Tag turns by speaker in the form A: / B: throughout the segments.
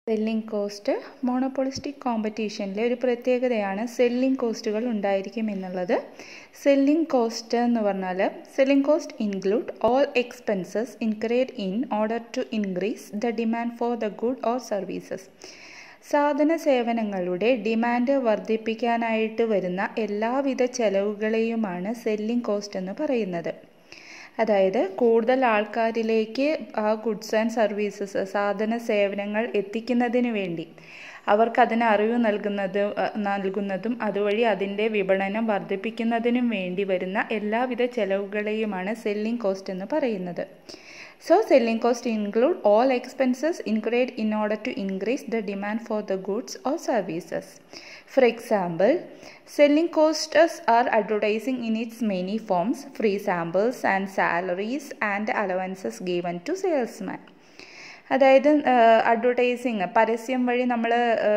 A: Selling cost monopolistic കോമ്പറ്റീഷനിലെ ഒരു പ്രത്യേകതയാണ് selling കോസ്റ്റുകൾ ഉണ്ടായിരിക്കും എന്നുള്ളത് സെല്ലിംഗ് കോസ്റ്റ് എന്ന് പറഞ്ഞാൽ selling cost include all expenses incurred in order to increase the demand for the good or services സാധന സേവനങ്ങളുടെ ഡിമാൻഡ് വർദ്ധിപ്പിക്കാനായിട്ട് വരുന്ന എല്ലാവിധ ചെലവുകളെയുമാണ് സെല്ലിംഗ് കോസ്റ്റ് എന്ന് പറയുന്നത് അതായത് കൂടുതൽ ആൾക്കാരിലേക്ക് ആ ഗുഡ്സ് ആൻഡ് സർവീസസ് സാധന സേവനങ്ങൾ എത്തിക്കുന്നതിന് വേണ്ടി അവർക്ക് അതിന് അറിവ് നൽകുന്നത് നൽകുന്നതും അതുവഴി അതിൻ്റെ വിപണനം വർദ്ധിപ്പിക്കുന്നതിനും വേണ്ടി വരുന്ന എല്ലാവിധ ചെലവുകളെയുമാണ് സെല്ലിംഗ് കോസ്റ്റ് എന്ന് പറയുന്നത് so selling cost include all expenses incurred in order to increase the demand for the goods or services For example, selling costs are advertising in its many forms, free samples and salaries and allowances given to salesman. അതായത് advertising പരസ്യം വഴി നമ്മൾ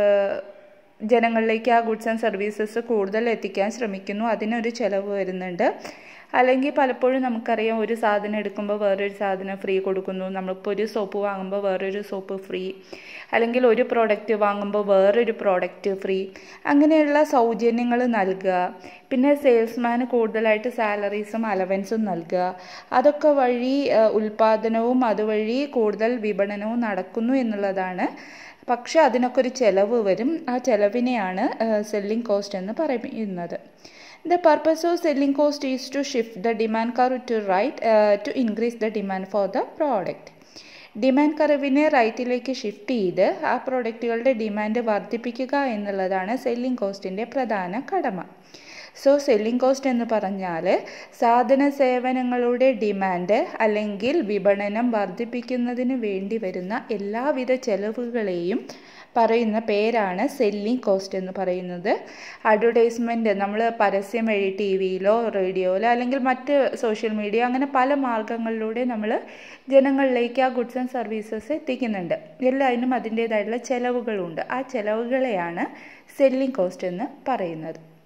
A: ജനങ്ങളിലേക്ക് ആ goods and services കൂടുതൽ എത്തിക്കാൻ ശ്രമിക്കുന്നു അതിനൊരു ചിലവ് വരുന്നുണ്ട് അല്ലെങ്കിൽ പലപ്പോഴും നമുക്കറിയാം ഒരു സാധനം എടുക്കുമ്പോൾ വേറൊരു സാധനം ഫ്രീ കൊടുക്കുന്നു നമ്മളിപ്പോൾ ഒരു സോപ്പ് വാങ്ങുമ്പോൾ വേറൊരു സോപ്പ് ഫ്രീ അല്ലെങ്കിൽ ഒരു പ്രോഡക്റ്റ് വാങ്ങുമ്പോൾ വേറൊരു പ്രോഡക്റ്റ് ഫ്രീ അങ്ങനെയുള്ള സൗജന്യങ്ങൾ നൽകുക പിന്നെ സെയിൽസ്മാന് കൂടുതലായിട്ട് സാലറീസും അലവൻസും നൽകുക അതൊക്കെ വഴി ഉൽപ്പാദനവും അതുവഴി കൂടുതൽ വിപണനവും നടക്കുന്നു എന്നുള്ളതാണ് പക്ഷെ അതിനൊക്കെ ഒരു ചിലവ് വരും ആ ചിലവിനെയാണ് സെല്ലിംഗ് കോസ്റ്റ് എന്ന് പറയുന്നത് The purpose of selling cost is to shift the demand curve to right uh, to increase the demand for the product. Demand കർവിനെ റൈറ്റിലേക്ക് ഷിഫ്റ്റ് ചെയ്ത് ആ പ്രോഡക്റ്റുകളുടെ ഡിമാൻഡ് വർദ്ധിപ്പിക്കുക എന്നുള്ളതാണ് സെല്ലിംഗ് കോസ്റ്റിൻ്റെ പ്രധാന കടമ സോ സെല്ലിംഗ് കോസ്റ്റ് എന്ന് പറഞ്ഞാൽ സാധന സേവനങ്ങളുടെ ഡിമാൻഡ് അല്ലെങ്കിൽ വിപണനം വർദ്ധിപ്പിക്കുന്നതിന് വേണ്ടി വരുന്ന എല്ലാവിധ ചെലവുകളെയും പറയുന്ന പേരാണ് സെല്ലിംഗ് കോസ്റ്റ് എന്ന് പറയുന്നത് അഡ്വർടൈസ്മെൻറ്റ് നമ്മൾ പരസ്യം വഴി ടി വിയിലോ റേഡിയോയിലോ അല്ലെങ്കിൽ മറ്റ് സോഷ്യൽ മീഡിയ അങ്ങനെ പല മാർഗങ്ങളിലൂടെ നമ്മൾ ജനങ്ങളിലേക്ക് ആ ഗുഡ്സ് ആൻഡ് സർവീസസ് എത്തിക്കുന്നുണ്ട് എല്ലാത്തിനും അതിൻ്റേതായിട്ടുള്ള ചിലവുകളുണ്ട് ആ ചിലവുകളെയാണ് സെല്ലിംഗ് കോസ്റ്റ് എന്ന് പറയുന്നത്